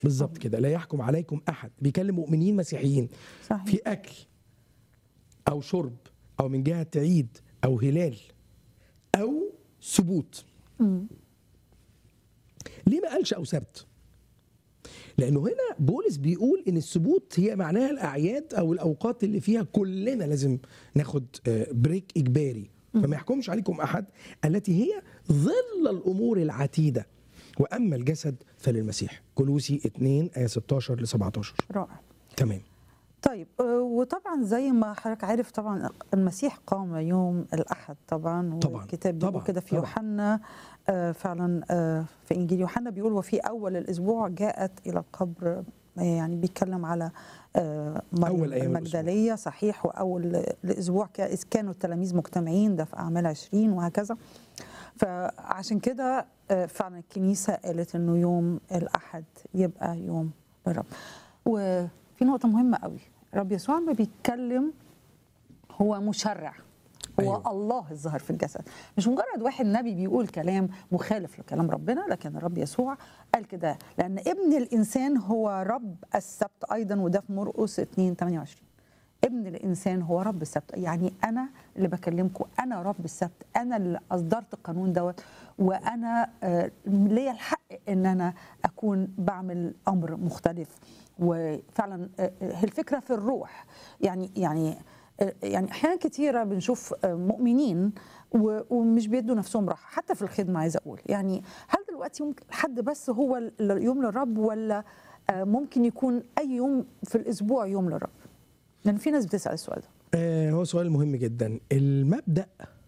بالظبط كده لا يحكم عليكم احد بيكلم مؤمنين مسيحيين صحيح في اكل او شرب او من جهه عيد او هلال او ثبوت مم. ليه ما قالش او سبت لانه هنا بولس بيقول ان الثبوت هي معناها الاعياد او الاوقات اللي فيها كلنا لازم ناخد آه، بريك اجباري فما يحكمش عليكم احد التي هي ظل الامور العتيده واما الجسد فللمسيح كلوسي 2 ايه 16 ل 17 رائع تمام طيب آه، وطبعا زي ما حضرتك عارف طبعا المسيح قام يوم الاحد طبعا طبعاً، والكتاب بيقول طبعاً، كده في طبعاً. يوحنا آه، فعلا آه، في انجيل يوحنا بيقول وفي اول الاسبوع جاءت الى القبر آه، يعني بيتكلم على آه، مريم أول أيام المجدليه صحيح واول الاسبوع كا- إذ كانوا التلاميذ مجتمعين ده في اعمال 20 وهكذا فعشان كده آه، فعلا الكنيسه قالت انه يوم الاحد يبقى يوم الرب وفي نقطه مهمه قوي رب يسوع ما بيتكلم هو مشرع هو أيوة. أيوة. الله الظاهر في الجسد مش مجرد واحد نبي بيقول كلام مخالف لكلام ربنا لكن الرب يسوع قال كده لأن ابن الإنسان هو رب السبت أيضا وده في مرقس 2 28 ابن الانسان هو رب السبت يعني انا اللي بكلمكم انا رب السبت انا اللي اصدرت القانون دوت وانا آه، ليا الحق ان انا اكون بعمل امر مختلف وفعلا آه، آه، الفكره في الروح يعني يعني آه، يعني احيانا كتيره بنشوف آه، مؤمنين و- ومش بيدوا نفسهم راحه حتى في الخدمه عايزه اقول يعني هل دلوقتي ممكن حد بس هو ال- يوم للرب ولا آه، ممكن يكون اي يوم في الاسبوع يوم للرب لان في ناس بتسال السؤال ده آه هو سؤال مهم جدا المبدا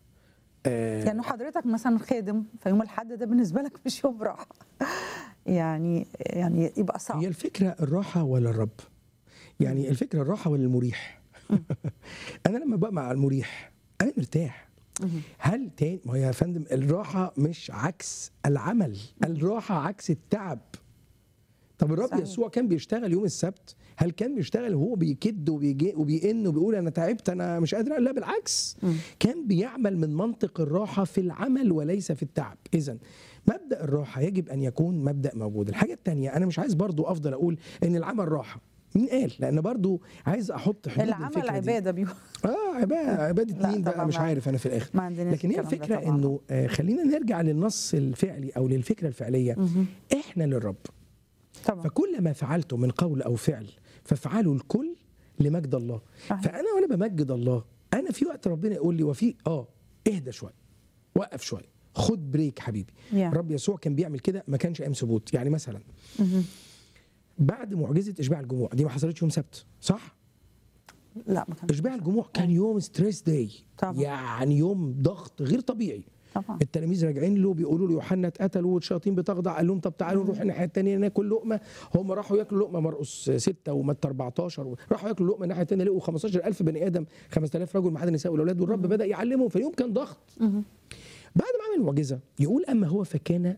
آه يعني حضرتك مثلا خادم فيوم الاحد ده بالنسبه لك مش يوم راحه يعني يعني يبقى صعب هي الفكرة الراحة ولا الرب؟ يعني الفكرة الراحة ولا المريح؟ أنا لما بقى مع المريح أنا مرتاح مهم. هل تاني ما هي يا فندم الراحة مش عكس العمل الراحة عكس التعب طب الرب صحيح. يسوع كان بيشتغل يوم السبت هل كان بيشتغل وهو بيكد وبيجي وبيئن وبيقول انا تعبت انا مش قادر لا بالعكس مم. كان بيعمل من منطق الراحة في العمل وليس في التعب إذا مبدأ الراحة يجب أن يكون مبدأ موجود الحاجة الثانية أنا مش عايز برضو أفضل أقول أن العمل راحة مين قال لأن برضو عايز أحط حدود العمل للفكرة دي. عباده بيقول اه عباده عباده لا مين بقى طبعاً مش ما- عارف انا في الاخر ما عندناش لكن هي الكلام ده الفكره طبعاً. انه آه خلينا نرجع للنص الفعلي او للفكره الفعليه مهم. احنا للرب طبعا فكل ما فعلته من قول او فعل فافعلوا الكل لمجد الله صحيح. فانا وانا بمجد الله انا في وقت ربنا يقول لي وفي اه اهدى شويه وقف شويه خد بريك حبيبي Yeah. رب يسوع كان بيعمل كده ما كانش ايام ثبوت يعني مثلا مهم. بعد معجزه اشباع الجموع دي ما حصلتش يوم سبت صح لا ما كانش اشباع الجموع كان يوم ستريس داي طبعا. يعني يوم ضغط غير طبيعي طبعا التلاميذ راجعين له بيقولوا له يوحنا اتقتل والشياطين بتخضع قال لهم طب تعالوا نروح الناحيه الثانيه ناكل لقمه هم راحوا ياكلوا لقمه مرقس 6 ومتى 14 راحوا ياكلوا لقمه الناحيه الثانيه لقوا 15000 بني ادم 5000 رجل ما عدا النساء والاولاد والرب بدا يعلمهم فاليوم كان ضغط مهم. بعد ما عمل المعجزه يقول اما هو فكان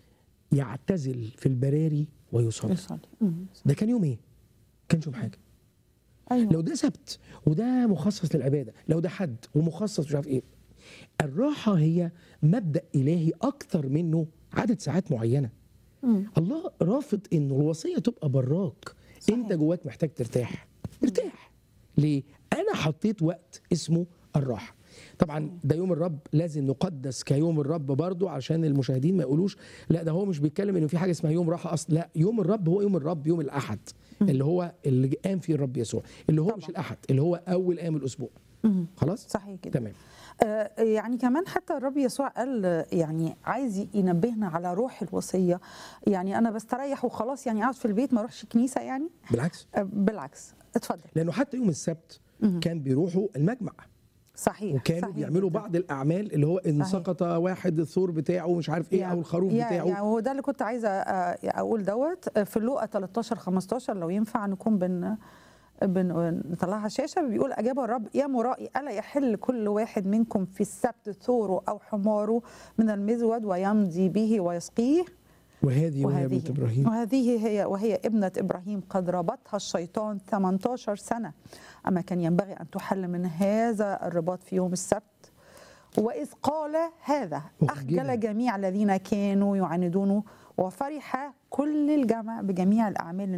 يعتزل في البراري ويصلي يصلي مهم. ده كان يوم ايه؟ كانش يوم حاجه ايوه لو ده سبت وده مخصص للعباده لو ده حد ومخصص مش عارف ايه الراحه هي مبدا الهي اكتر منه عدد ساعات معينه مم. الله رافض انه الوصيه تبقى براك صحيح. انت جواك محتاج ترتاح ارتاح ليه انا حطيت وقت اسمه الراحه طبعا ده يوم الرب لازم نقدس كيوم الرب برضو عشان المشاهدين ما يقولوش لا ده هو مش بيتكلم انه في حاجه اسمها يوم راحه اصلا لا يوم الرب هو يوم الرب يوم الاحد اللي هو اللي قام فيه الرب يسوع اللي هو طبعاً. مش الاحد اللي هو اول ايام الاسبوع مهم. خلاص صحيح كده تمام آه، يعني كمان حتى الرب يسوع قال آه، يعني عايز ينبهنا على روح الوصيه يعني انا بستريح وخلاص يعني اقعد في البيت ما اروحش كنيسه يعني بالعكس آه، بالعكس اتفضل لانه حتى يوم السبت مهم. كان بيروحوا المجمع صحيح وكانوا صحيح بيعملوا جداً. بعض الاعمال اللي هو ان صحيح. سقط واحد الثور بتاعه مش عارف ايه او الخروف يا- بتاعه يعني هو ده اللي كنت عايزه آه، اقول دوت آه، في لوقا 13 15 لو ينفع نكون بن بن نطلعها شاشه بيقول اجاب الرب يا مرائي الا يحل كل واحد منكم في السبت ثوره او حماره من المزود ويمضي به ويسقيه وهذه وهي وهذه بنت ابراهيم وهذه هي وهي ابنة إبراهيم قد ربطها الشيطان 18 سنة أما كان ينبغي أن تحل من هذا الرباط في يوم السبت وإذ قال هذا أخجل. أخجل جميع الذين كانوا يعاندونه وفرح كل الجمع بجميع الاعمال